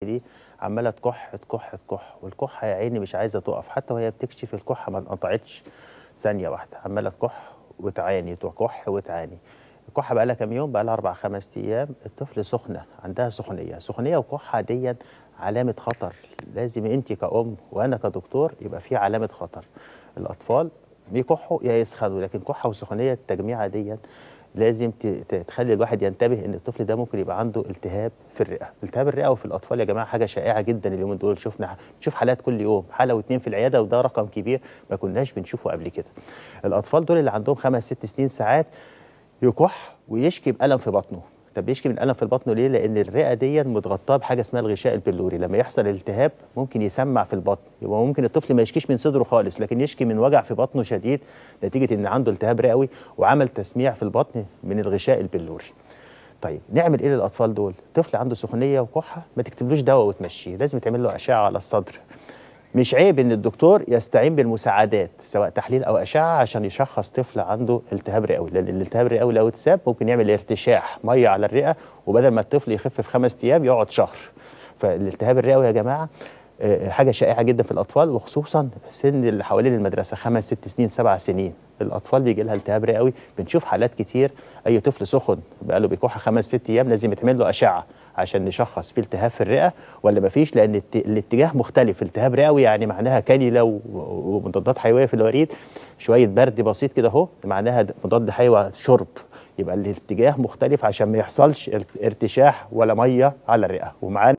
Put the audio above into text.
دي عماله تكح تكح تكح والكحه يا عيني مش عايزه تقف حتى وهي بتكشف الكحه ما انقطعتش ثانيه واحده عماله تكح وتعاني تكح وتعاني الكحه بقى لها كام يوم بقى لها اربع خمس ايام الطفل سخنه عندها سخونيه سخونيه وكحه دي علامه خطر لازم انت كأم وانا كدكتور يبقى في علامه خطر الاطفال بيكحوا يا يسخنوا لكن كحه وسخونيه التجميعه دي لازم ت- ت- تخلي الواحد ينتبه ان الطفل ده ممكن يبقى عنده التهاب في الرئه، التهاب الرئه وفي الاطفال يا جماعه حاجه شائعه جدا اليومين دول شفنا نشوف حالات كل يوم حاله واثنين في العياده وده رقم كبير ما كناش بنشوفه قبل كده. الاطفال دول اللي عندهم خمس ست سنين ساعات يكح ويشكي بألم في بطنه طب بيشكي من ألم في البطن ليه؟ لأن الرئة دي متغطاة بحاجة اسمها الغشاء البلوري، لما يحصل التهاب ممكن يسمع في البطن، يبقى ممكن الطفل ما يشكيش من صدره خالص، لكن يشكي من وجع في بطنه شديد نتيجة إن عنده التهاب رئوي وعمل تسميع في البطن من الغشاء البلوري. طيب نعمل ايه للاطفال دول؟ طفل عنده سخونيه وكحه ما تكتبلوش دواء وتمشيه، لازم تعمل له اشعه على الصدر. مش عيب ان الدكتور يستعين بالمساعدات سواء تحليل او اشعه عشان يشخص طفل عنده التهاب رئوي لان الالتهاب الرئوي لو اتساب ممكن يعمل ارتشاح ميه على الرئه وبدل ما الطفل يخف في خمس ايام يقعد شهر فالالتهاب الرئوي يا جماعه آه، حاجه شائعه جدا في الاطفال وخصوصا سن اللي حوالين المدرسه خمس ست سنين سبع سنين الاطفال بيجي لها التهاب رئوي بنشوف حالات كتير اي طفل سخن بقاله بيكح خمس ست ايام لازم يتعمل له اشعه عشان نشخص فيه التهاب في الرئه ولا ما فيش لان الت- الاتجاه مختلف التهاب رئوي يعني معناها كانيلا و- ومضادات حيويه في الوريد شويه برد بسيط كده اهو معناها د- مضاد حيوي شرب يبقى الاتجاه مختلف عشان ما يحصلش ارتشاح ولا ميه على الرئه ومعانا